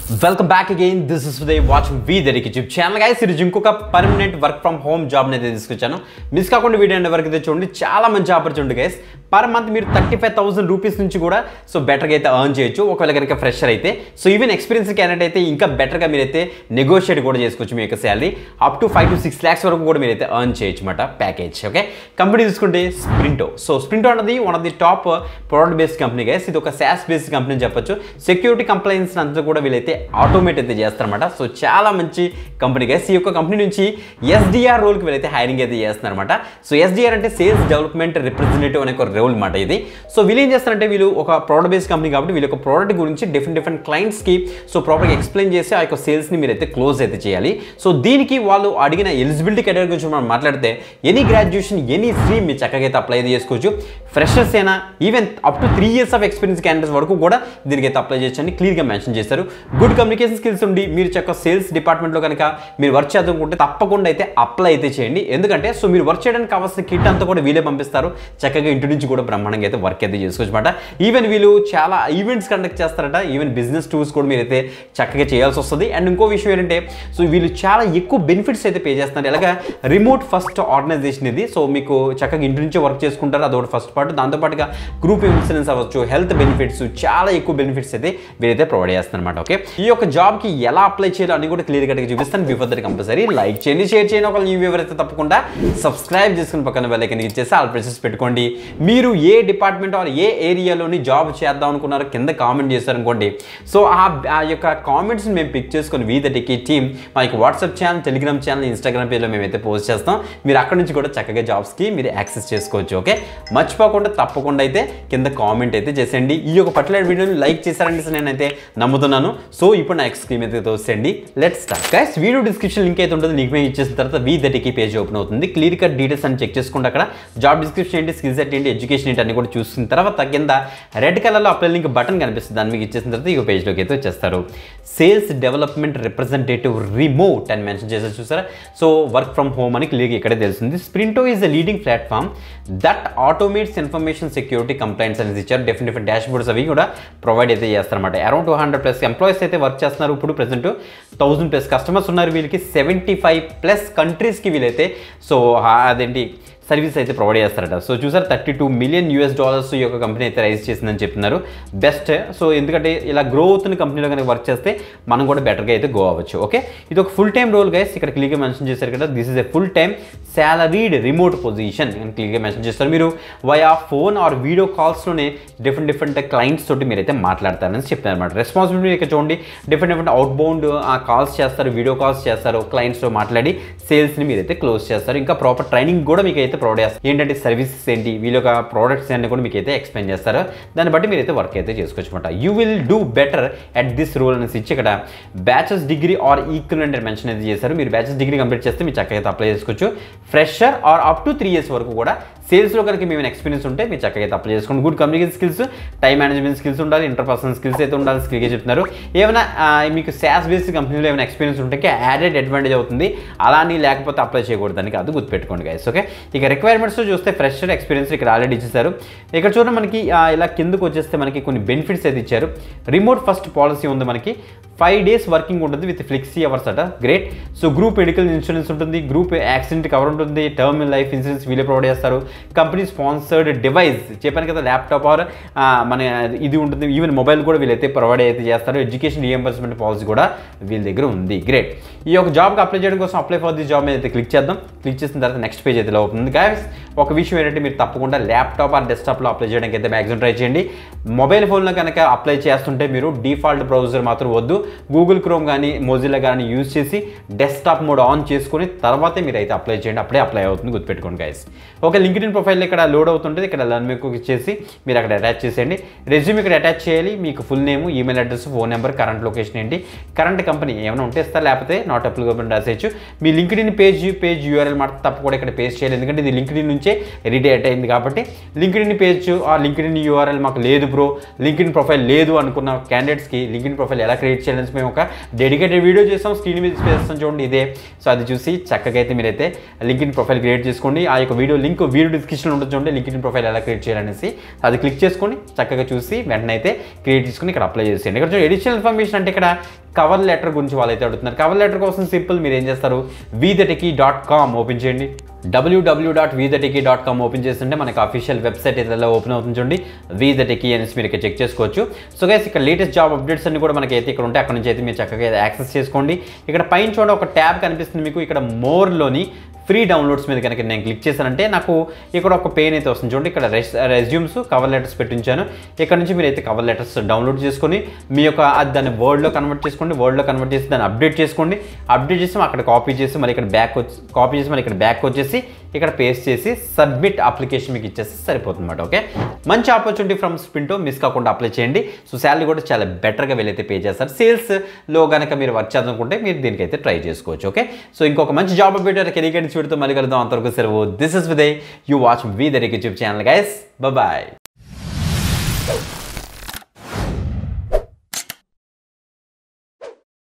welcome back again this is Uday watching వి దరికి YouTube channel guys ఈరోజు ఇంకొక permanent work from home job అయితే తీసుకొచ్చాను మిస్ కాకుండా వీడియో అంటే వరకు అయితే చూడండి చాలా మంచి ఆపర్చునిటీ గైస్ పర్ మంత్ మీరు థర్టీ ఫైవ్ థౌసండ్ రూపీస్ నుంచి కూడా సో బెటర్గా అయితే ఎర్న్ చేయొచ్చు ఒకవేళ కనుక ఫ్రెషర్ అయితే సో ఈవెన్ ఎక్స్పీరియన్స్ క్యాండిడేట్ అయితే ఇంకా బెటర్గా మీరైతే నెగోషియేట్ కూడా చేసుకోవచ్చు మీ యొక్క salary up to five to six lakhs వరకు కూడా మీరైతే ఎర్న్ చేయొచ్చు అనమాట ప్యాకేజ్ ఓకే కంపెనీ తీసుకుంటే స్ప్రింటో సో స్ప్రింటో అన్నది one of the top product based company guys ఇది ఒక శాస్ బేస్డ్ కంపెనీ అని చెప్పొచ్చు సెక్యూరిటీ కంప్లైన్స్ అంతా కూడా వీళ్ళైతే ఆటోమేట్ అయితే చేస్తారన్నమాట సో చాలా మంచి కంపెనీ గైస్ ఈ యొక్క కంపెనీ నుంచి ఎస్డిఆర్ రోల్కి వీళ్ళైతే హైరింగ్ అయితే చేస్తున్నారన్నమాట సో ఎస్డిఆర్ అంటే సేల్స్ డెవలప్మెంట్ రిప్రజెంటేటివ్ అనే ఒక రోల్ అనమాట ఇది సో వీళ్ళు ఏం చేస్తారంటే వీళ్ళు ఒక ప్రోడక్ట్ బేస్డ్ కంపెనీ కాబట్టి వీళ్ళ ఒక ప్రోడక్ట్ గురించి డిఫరెంట్ డిఫరెంట్ క్లయింట్స్కి సో ప్రాపర్గా ఎక్స్ప్లెయిన్ చేసి ఆ యొక్క సేల్స్ని మీరైతే క్లోజ్ అయితే చేయాలి సో దీనికి వాళ్ళు అడిగిన ఎలిజిబిలిటీ కేటగిరీ గురించి మనం మాట్లాడితే ఎనీ గ్రాడ్యుయేషన్ ఎనీ స్ట్రీమ్ మీరు చక్కగా అయితే అప్లై అయితే చేసుకోవచ్చు ఫ్రెషర్స్ అయినా even up to three years of experience candidates వరకు కూడా దీనికి అయితే అప్లై చేయొచ్చు అని క్లియర్గా మెన్షన్ చేశారు గుడ్ కమ్యూనికేషన్ స్కిల్స్ ఉండి మీరు చక్క సేల్స్ డిపార్ట్మెంట్లో కనుక మీరు వర్క్ చేద్దామనుకుంటే తప్పకుండా అయితే అప్లై అయితే చేయండి ఎందుకంటే సో మీరు వర్క్ చేయడానికి కావాల్సిన కిట్ అంతా కూడా వీళ్ళే పంపిస్తారు చక్కగా ఇంటి నుంచి కూడా బ్రహ్మాండంగా అయితే వర్క్ అయితే చేసుకోవచ్చు అనమాట ఈవెన్ వీళ్ళు చాలా ఈవెంట్స్ కండక్ట్ చేస్తారట ఈవెన్ బిజినెస్ టూర్స్ కూడా మీరైతే చక్కగా చేయాల్సి వస్తుంది అండ్ ఇంకో విషయం ఏంటంటే సో వీళ్ళు చాలా ఎక్కువ బెనిఫిట్స్ అయితే పే చేస్తున్నారు ఎలాగా రిమోట్ ఫస్ట్ ఆర్గనైజేషన్ ఇది సో మీకు చక్కగా ఇంటి నుంచే వర్క్ చేసుకుంటారు అదొకటి ఫస్ట్ పార్ట్ దాంతోపాటుగా గ్రూప్ ఇన్సూరెన్స్ అవ్వచ్చు హెల్త్ బెనిఫిట్స్ చాలా ఎక్కువ బెనిఫిట్స్ అయితే వీరైతే ప్రొవైడ్ చేస్తారనమాట ఓకే ఈ యొక్క జాబ్కి ఎలా అప్లై చేయాలో అని కూడా క్లియర్ కట్గా చూపిస్తాను బిఫోర్ దట్ కంపల్సరీ లైక్ చేయండి షేర్ చేయండి ఒక న్యూ వ్యూవర్ అయితే తప్పకుండా సబ్స్క్రైబ్ చేసుకుని పక్కన వెళ్ళకని ఇచ్చేసి ఆల్ ప్రెసెస్ పెట్టుకోండి మీరు ఏ డిపార్ట్మెంట్ ఆర్ ఏ ఏరియాలోని జాబ్ చేద్దాం అనుకున్నారో కింద కామెంట్ చేశారనుకోండి సో ఆ ఆ యొక్క కామెంట్స్ని మేము పిక్ చేసుకొని వీ దటికి టీమ్ మా యొక్క WhatsApp channel Telegram channel Instagram పేజ్లో మేమైతే పోస్ట్ చేస్తాం మీరు అక్కడ నుంచి కూడా చక్కగా జాబ్స్కి మీరు యాక్సెస్ చేసుకోవచ్చు ఓకే మర్చిపోకుండా తప్పకుండా అయితే కింద కామెంట్ అయితే చేసేయండి ఈ యొక్క పర్టికులర్ వీడియోని లైక్ చేశారంటే సో నేనైతే నమ్ముతున్నాను సో ఇప్పుడు నా స్క్రీన్ అయితే తోసేయండి let start guys video description link అయితే ఉంటుంది లింక్ మీద ఇచ్చేసిన తర్వాత వీ దటికి పేజ్ ఓపెన్ అవుతుంది క్లియర్ కట్ డీటెయిల్స్ అని చెక్ చేసుకుంటే అక్కడ జాబ్ డిస్క్రిప్షన్ ఏంటి స్కిల్స్ సెట్ ఏంటి ఎడ్యుకేషన్ ఏంటి అన్ని కూడా చూసిన తర్వాత కింద రెడ్ కలర్లో అప్లై లింక్ బటన్ కనిపిస్తుంది దాన్ని మీకు ఇచ్చేసిన తర్వాత ఈ పేజ్లోకి అయితే వచ్చేస్తారు సేల్స్ డెవలప్మెంట్ రిప్రజెంటేటివ్ రిమోట్ అని మెన్షన్ చేశారు చూసారా సో వర్క్ ఫ్రమ్ హోమ్ అని క్లియర్గా ఇక్కడే తెలుస్తుంది Sprinto is the leading platform that automates information security complaints అనేది ఇచ్చారు డిఫరెంట్ డిఫరెంట్ డాష్ బోర్డ్స్ అవి కూడా ప్రొవైడ్ అయితే చేస్తారన్నమాట around two hundred plus employees అయితే వర్క్ చేస్తున్నారు ఇప్పుడు ప్రెసెంట్ థౌసండ్ ప్లస్ కస్టమర్స్ ఉన్నారు వీళ్ళకి సెవెంటీ ఫైవ్ ప్లస్ కంట్రీస్కి వీళ్ళైతే సో అదేంటి సర్వీస్ అయితే ప్రొవైడ్ చేస్తారట సో చూసారు thirty two million US dollars ఈ యొక్క కంపెనీ అయితే రైజ్ చేసిందని చెప్తున్నారు బెస్ట్ సో ఎందుకంటే ఇలా గ్రో అవుతున్న కంపెనీలో కనుక వర్క్ చేస్తే మనం కూడా బెటర్గా అయితే గో అవ్వచ్చు ఓకే ఇది ఒక ఫుల్ టైం రోల్ గైస్ ఇక్కడ క్లియర్గా మెన్షన్ చేశారు కదా this is a full time salaried remote position అని క్లియర్గా మెన్షన్ చేస్తారు మీరు వయా ఫోన్ ఆర్ వీడియో కాల్స్లోనే డిఫరెంట్ డిఫరెంట్ క్లయింట్స్ తోటి మీరైతే మాట్లాడతారని చెప్తారు అనమాట రెస్పాన్సిబిలిటీ ఇక్కడ చూడండి different different outbound calls చేస్తారు వీడియో కాల్స్ చేస్తారు క్లయింట్స్తో మాట్లాడి సేల్స్ని మీరైతే క్లోజ్ చేస్తారు ఇంకా ప్రాపర్ ట్రైనింగ్ కూడా మీకు అయితే ప్రొవైడ్ చేస్తారు ఏంటంటే సర్వీసెస్ ఏంటి వీళ్ళ యొక్క ప్రోడక్ట్స్ అన్ని కూడా మీకు అయితే ఎక్స్ప్లెయిన్ చేస్తారు దాన్ని బట్టి మీరైతే వర్క్ అయితే చేసుకోవచ్చు అనమాట you will do better at this role అనేసి ఇచ్చి ఇక్కడ బ్యాచెస్ డిగ్రీ ఆర్ ఈక్వల్ అంటే మెన్షన్ అయితే చేశారు మీరు బ్యాచెస్ డిగ్రీ కంప్లీట్ చేస్తే మీరు చక్కగా అయితే అప్లై చేసుకోవచ్చు fresher or up to three years వరకు కూడా సేల్స్లో కనుక మేము ఎక్స్పీరియన్స్ ఉంటే మీరు చక్కగా అయితే అప్లై చేసుకోండి good communication skills time management skills ఉండాలి ఇంటర్పర్సనల్ స్కిల్స్ అయితే ఉండాలి స్కిల్గా చెప్తున్నారు ఏమైనా ఆ, మీకు శాస్ బేస్డ్ కంపెనీలో ఏమైనా ఎక్స్పీరియన్స్ ఉంటే యాడెడ్ అడ్వాంటేజ్ అవుతుంది అలాని లేకపోతే అప్లై చేయకూడదని కాదు గుర్తుపెట్టుకోండి గైస్ ఓకే ఇక రిక్వైర్మెంట్స్ చూస్తే ఫ్రెషర్ ఎక్స్పీరియన్స్ ఇక్కడ ఆల్రెడీ ఇచ్చేసారు ఇక్కడ చూడండి మనకి ఆ, ఇలా కిందకు వచ్చేస్తే మనకి కొన్ని బెనిఫిట్స్ అయితే ఇచ్చారు రిమోట్ ఫస్ట్ పాలసీ ఉంది మనకి ఫైవ్ డేస్ వర్కింగ్ ఉంటుంది విత్ ఫ్లెక్సీ అవర్స్ అట great so group medical insurance ఉంటుంది గ్రూప్ యాక్సిడెంట్ కవర్ ఉంటుంది టర్మ్ లైఫ్ ఇన్సూరెన్స్ వీళ్ళే ప్రొవైడ్ చేస్తారు కంపెనీ స్పాన్సర్డ్ డివైస్ చెప్పాను కదా ల్యాప్టాప్ ఆర్ మన ఇది ఉంటుంది ఈవెన్ మొబైల్ కూడా వీళ్ళైతే ప్రొవైడ్ అయితే చేస్తారు ఎడ్యుకేషన్ రియంబర్స్మెంట్ పాలసీ కూడా వీళ్ళ దగ్గర ఉంది గ్రేట్ ఈ యొక్క జాబ్కి అప్లై చేయడం కోసం అప్లై ఫర్ ది జాబ్ మీద అయితే క్లిక్ చేద్దాం క్లిక్ చేసిన తర్వాత నెక్స్ట్ పేజ్ అయితే అవుతుంది గాయస్ ఒక విషయం ఏంటంటే మీరు తప్పకుండా ల్యాప్టాప్ ఆర్ డెస్క్టాప్లో అప్లై చేయడానికి అయితే మ్యాక్సిమం ట్రై చేయండి మొబైల్ ఫోన్లో కనుక అప్లై చేస్తుంటే మీరు డిఫాల్ట్ బ్రౌజర్ మాత్రం వద్దు గూగుల్ క్రోమ్ కానీ మొజిల్లా కానీ యూజ్ చేసి డెస్క్టాప్ మోడ్ ఆన్ చేసుకుని తర్వాతే మీరు అయితే అప్లై చేయండి అప్పుడే అప్లై అవుతుంది గుర్తుపెట్టుకోండి గైస్ ఒక లింక్డ్ ఇన్ ప్రొఫైల్ ఇక్కడ లోడ్ అవుతుంటుంది ఇక్కడ లర్న్ మీకు ఇచ్చేసి మీరు అక్కడ అటాచ్ చేసేయండి రెజ్యూమ్ ఇక్కడ అటాచ్ చేయాలి మీకు full name email address phone number current location ఏంటి కరెంట్ కంపెనీ ఏమైనా ఉంటే ఇస్తా లేకపోతే నాట్ అప్లికబుల్ రాసేయచ్చు మీ LinkedIn page page URL మాత్రం తప్పకుండా ఇక్కడ పేస్ట్ చేయాలి ఎందుకంటే ఇది లింక్డ్ ఇన్ నుంచే రిడేట్ అయింది కాబట్టి లింక్డ్ ఇన్ పేజ్ ఆ లింక్డ్ ఇన్ యూఆర్ఎల్ మాకు లేదు బ్రో లింక్డ్ ఇన్ ప్రొఫైల్ లేదు అనుకున్న క్యాండిడేట్స్కి లింక్డ్ ఇన్ ప్రొఫైల్ ఎలా క్రియేట్ చేయాలి అనేసి మేము ఒక డెడికేటెడ్ వీడియో చేస్తాం స్క్రీన్ మీద చేస్తాం చూడండి ఇదే సో అది చూసి చక్కగా అయితే మీరైతే లింక్డ్ ప్రొఫైల్ క్రియేట్ చేసుకోండి ఆ యొక్క వీడియో లింక్ వీడియో డిస్క్రిప్షన్లో ఉంటుంది చూడండి లింక్డ్ ప్రొఫైల్ ఎలా క్రియేట్ చేయాలనేసి అది క్లిక్ చేసుకొని చక్కగా చూసి వెంటనే అయితే క్రియేట్ చేసుకుని ఇక్కడ అప్లై చేసేయండి ఇక్కడ చూడండి ఎడిషనల్ ఇన్ఫర్మేషన్ అంటే ఇక్కడ కవర్ లెటర్ గురించి వాళ్ళైతే అడుగుతున్నారు కవర్ లెటర్ కోసం సింపుల్ మీరు ఏం చేస్తారు వీదటికి డాట్ కామ్ ఓపెన్ చేయండి డబ్ల్యూడబ్ల్యూ డాట్ వీదటికి డాట్ కామ్ ఓపెన్ చేస్తుంటే మనకి అఫీషియల్ వెబ్సైట్ ఏదైనా ఓపెన్ అవుతుంది చూడండి వీదటికి అనేసి మీరు ఇక్కడ చెక్ చేసుకోవచ్చు సో గైస్ ఇక్కడ లేటెస్ట్ జాబ్ అప్డేట్స్ అన్ని కూడా మనకి అయితే ఇక్కడ ఉంటాయి అక్కడ నుంచి అయితే మీరు చక్కగా యాక్సెస్ చేసుకోండి ఇక్కడ పైన చూడండి ఒక ట్యాబ్ కనిపిస్తుంది మీకు ఇక్కడ మోర్లోని ఫ్రీ డౌన్లోడ్స్ మీద కనుక నేను క్లిక్ చేశానంటే నాకు ఇక్కడ ఒక పెయిన్ అయితే వస్తుంది చూడండి ఇక్కడ రెస్ రెజ్యూమ్స్ కవర్ లెటర్స్ పెట్టించాను ఇక్కడ నుంచి మీరు అయితే కవర్ లెటర్స్ డౌన్లోడ్ చేసుకొని మీ యొక్క అది దాన్ని వర్డ్లో కన్వర్ట్ చేసుకోండి వర్డ్లో కన్వర్ట్ చేసి దాన్ని అప్డేట్ చేసుకోండి అప్డేట్ చేసి అక్కడ కాపీ చేసి మళ్ళీ ఇక్కడ బ్యాక్ వచ్చి కాపీ చేసి మళ్ళీ ఇక్కడ బ్యాక్ వచ్చేసి ఇక్కడ పేస్ట్ చేసి సబ్మిట్ అప్లికేషన్ మీకు ఇచ్చేసి సరిపోతుంది అనమాట ఓకే మంచి ఆపర్చునిటీ ఫ్రమ్ స్పింటో మిస్ కాకుండా అప్లై చేయండి సో శాలరీ కూడా చాలా బెటర్గా వీళ్ళైతే పే చేస్తారు సేల్స్లో కనుక మీరు వర్క్ చేయాలనుకుంటే మీరు దీనికైతే ట్రై చేసుకోవచ్చు ఓకే సో ఇంకొక మంచి జాబ్ అప్డేట్ కెరీర్ చూడుతూ మళ్ళీ కలుద్దాం అంతవరకు సెలవు దిస్ ఇస్ విదయ్ you watch we there YouTube channel guys bye